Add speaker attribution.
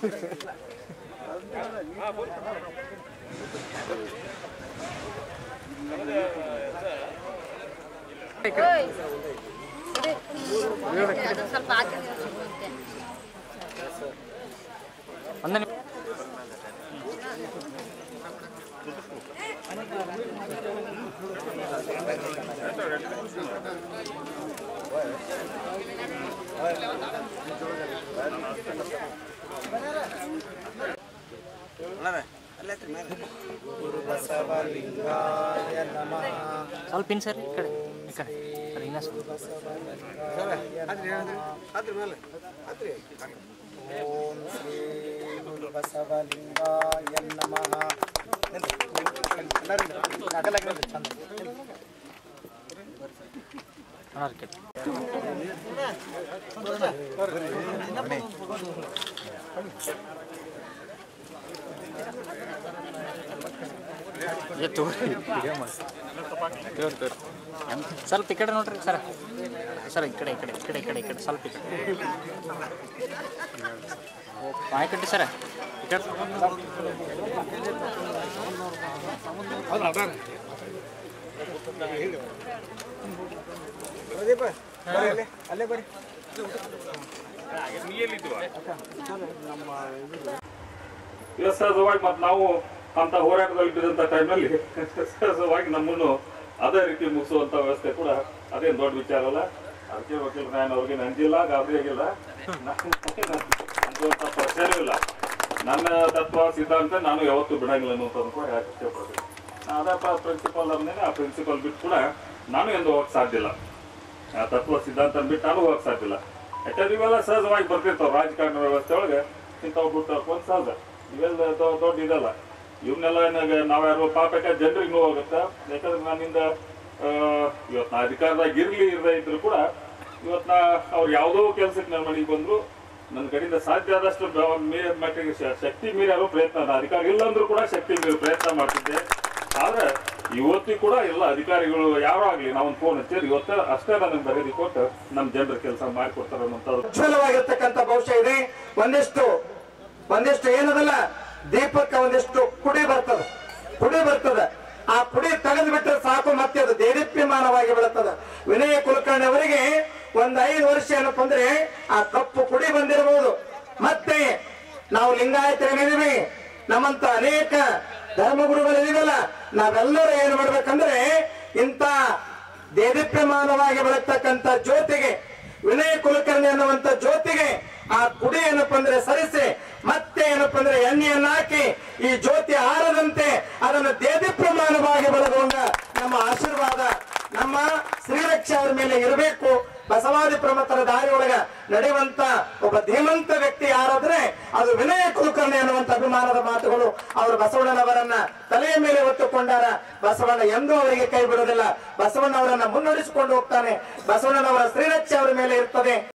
Speaker 1: ಅದು ಸ್ವಲ್ಪ ಹಾಕಿದ್ರೆ ಸಿಗುತ್ತೆ
Speaker 2: ಒಂದು ನಿಮಿಷ ಸ್ವಲ್ಪ ಇನ್ ಸರ್ ಈ ಕಡೆ ಈ ಕಡೆ ಸರ್ ಇನ್ನೂ ಸ್ವಲ್ಪ
Speaker 3: ಓಂ ಶ್ರೀ ಗುರು ಬಸವಲಿಂಗಾಯ ನಮಃ ಎಲ್ಲರೂ ಅಗಲಾಗಿರೋದು ಚಂದ
Speaker 2: ಅಣ್ಣಾರ್ ಕೇಳಿ ಏ ತಗೋರಿ ತೋರಿ ತೋರಿ ಸ್ವಲ್ಪ ಈ ಕಡೆ ನೋಡ್ರಿ ಸರ್ ಸರ್ ಈ ಕಡೆ ಈ ಕಡೆ ಈ ಕಡೆ ಈ ಕಡೆ ಈ ಕಡೆ ಸ್ವಲ್ಪ ಈ ಕಡೆ ಮಾಯ ಕಟ್ಟಿ ಸರ ಈ ಕಡೆ
Speaker 3: ಪ್ರದೀಪ ಬರ್ರಿ ಅಲ್ಲೇ ಅಲ್ಲೇ ಬರ್ರಿ
Speaker 4: ಇವತ್ತು ಸಹಜವಾಗಿ ಮತ್ತು ನಾವು ಅಂತ ಹೋರಾಟದಲ್ಲಿ ಬಿದ್ದಂಥ ಟೈಮ್ನಲ್ಲಿ ಸಹಜವಾಗಿ ನಮ್ಮನ್ನು ಅದೇ ರೀತಿ ಮುಗಿಸುವಂತ ವ್ಯವಸ್ಥೆ ಕೂಡ ಅದೇನು ದೊಡ್ಡ ವಿಚಾರ ಅಲ್ಲ ಅದಕ್ಕೆ ವಕೀಲ ನಾನು ಅವ್ರಿಗೆ ನಂಜಿಲ್ಲ ಗಾಬರಿ ಆಗಿಲ್ಲ ಅಂದುವಂಥ ಪ್ರಶ್ನೆನೂ ಇಲ್ಲ ನನ್ನ ತತ್ವ ಸಿದ್ಧಾಂತ ನಾನು ಯಾವತ್ತೂ ಬಿಡಂಗಿಲ್ಲ ಅನ್ನೋಂಥದ್ದು ಕೂಡ ಹೇಳಕ್ ಇಷ್ಟಪಡ್ತೀನಿ ಅದೇ ಪ್ರಿನ್ಸಿಪಲ್ ಅಂದೇನೆ ಆ ಪ್ರಿನ್ಸಿಪಲ್ ಬಿಟ್ಟು ಕೂಡ ನಾನು ಎಂದು ಹೋಗಕ್ಕೆ ಸಾಧ್ಯ ಇಲ್ಲ ಆ ತತ್ವ ಸಿದ್ಧಾಂತ ಬಿಟ್ಟು ನಾನು ಹೋಗಕ್ಕೆ ಸಾಧ್ಯ ಇಲ್ಲ ಯಾಕಂದ್ರೆ ಇವೆಲ್ಲ ಸಹಜವಾಗಿ ಬರ್ತಿರ್ತಾವ ರಾಜಕಾರಣ ವ್ಯವಸ್ಥೆ ಒಳಗೆ ಇಂಥವು ಬಿಟ್ಟು ಒಂದು ಸಹಜ ಇವೆಲ್ಲ ದೊ- ದೊಡ್ಡ ಇದಲ್ಲ ಇವನ್ನೆಲ್ಲ ಏನಾಗ ನಾವ್ಯಾರು ಪಾಪ ಯಾಕಂದ್ರೆ ಜನರಿಗೆ ನೋವಾಗುತ್ತೆ ಯಾಕಂದ್ರೆ ನನ್ನಿಂದ ಆ, ಇವತ್ತು ನಾ ಅಧಿಕಾರದಾಗ ಇರ್ಲಿ ಇರದೇ ಇದ್ರು ಕೂಡ ಇವತ್ತು ನಾ ಅವ್ರು ಯಾವುದೋ ಕೆಲಸಕ್ಕೆ ನನ್ನ ಮನೆಗೆ ಬಂದ್ರು ನನ್ನ ಕಡೆಯಿಂದ ಸಾಧ್ಯ ಆದಷ್ಟು ಬ- ಮೀ- ಮಟ್ಟಿಗೆ ಶ- ಶಕ್ತಿ ಮೀರಾರು ಪ್ರಯತ್ನ ನಾನು ಅಧಿಕಾರ ಇಲ್ಲ ಅಂದ್ರೂ ಕೂಡ ಶಕ್ತಿ ಮೀರಿ ಪ್ರಯತ್ನ ಮಾಡ್ತಿದ್ದೆ ಆದ್ರೆ ಇವತ್ತಿಗೂ ಕೂಡ ಎಲ್ಲ ಅಧಿಕಾರಿಗಳು ಯಾರೋ ಆಗ್ಲಿ ನಾವೊಂದು ಫೋನ್ ಹಚ್ಚಿದ್ರೆ ಇವತ್ತ ಅಷ್ಟೇ ನನಗೆ ಬರೆದಿ ಕೊಟ್ಟು ನಮ್ಮ ಜನರ ಕೆಲಸ ಮಾಡಿಕೊಡ್ತಾರೆ ಅನ್ನೋಂಥದ್ದು
Speaker 3: ಉಜ್ವಲವಾಗಿರ್ತಕ್ಕಂಥ ಭವಿಷ್ಯ ಇದೆ ಒಂದಿಷ್ಟು ಒಂದಿಷ್ಟು ಏನದಲ್ಲ ದೀಪಕ್ಕೆ ಒಂದಿಷ್ಟು ಕುಡಿ ಬರ್ತದ ಕುಡಿ ಬರ್ತದ ಆ ಕುಡಿ ತೆಗೆದು ಬಿಟ್ಟರೆ ಸಾಕು ಮತ್ತೆ ಅದು ದೇದೀಪ್ಯಮಾನವಾಗಿ ಬೆಳುತ್ತದ ವಿನಯ ಕುಲಕರ್ಣಿ ಅವರಿಗೆ ಒಂದ್ ಐದು ವರ್ಷ ಏನಪ್ಪ ಅಂದ್ರೆ ಆ ಕಪ್ಪು ಕುಡಿ ಬಂದಿರಬಹುದು ಮತ್ತೆ ನಾವು ಲಿಂಗಾಯತರಿದ್ದೀವಿ ನಮ್ಮಂತ ಅನೇಕ ಧರ್ಮಗುರುಗಳಿದೀವಲ್ಲ ನಾವೆಲ್ಲರೂ ಏನ್ ಮಾಡ್ಬೇಕಂದ್ರೆ ಇಂಥ ದೇದೀಪ್ಯಮಾನವಾಗಿ ಬೆಳಗ್ತಕ್ಕಂಥ ಜ್ಯೋತಿಗೆ ವಿನಯ ಕುಲಕರ್ಣಿ ಅನ್ನುವಂತ ಜ್ಯೋತಿಗೆ ಆ ಕುಡಿ ಏನಪ್ಪ ಅಂದ್ರೆ ಸರಿಸಿ ಮತ್ತೆ ಏನಪ್ಪ ಅಂದ್ರೆ ಎಣ್ಣೆಯನ್ನು ಹಾಕಿ ಈ ಜ್ಯೋತಿ ಆರದಂತೆ ಅದನ್ನು ದೇದೀಪ್ಯಮಾನವಾಗಿ ಬೆಳೆದುಕೊಂಡ ನಮ್ಮ ಆಶೀರ್ವಾದ ನಮ್ಮ ಶ್ರೀರಕ್ಷೆ ಅವರ ಮೇಲೆ ಇರಬೇಕು ಬಸವಾದಿ ಪ್ರಮತರ ದಾರಿ ಒಳಗ ನಡೆಯುವಂತ ಒಬ್ಬ ಧೀಮಂತ ವ್ಯಕ್ತಿ ಯಾರಾದ್ರೆ ಅದು ವಿನಯ ಕುಲಕರ್ಣಿ ಅನ್ನುವಂತ ಅಭಿಮಾನದ ಮಾತುಗಳು ಅವರು ಬಸವಣ್ಣನವರನ್ನ ತಲೆಯ ಮೇಲೆ ಹೊತ್ತುಕೊಂಡಾರ ಬಸವಣ್ಣ ಎಂದೂ ಅವರಿಗೆ ಕೈ ಬಿಡುವುದಿಲ್ಲ ಬಸವಣ್ಣ ಅವರನ್ನ ಮುನ್ನಡೆಸಿಕೊಂಡು ಹೋಗ್ತಾನೆ ಬಸವಣ್ಣನವರ ಶ್ರೀರಕ್ಷೆ ಅವರ ಮೇಲೆ ಇರ್ತದೆ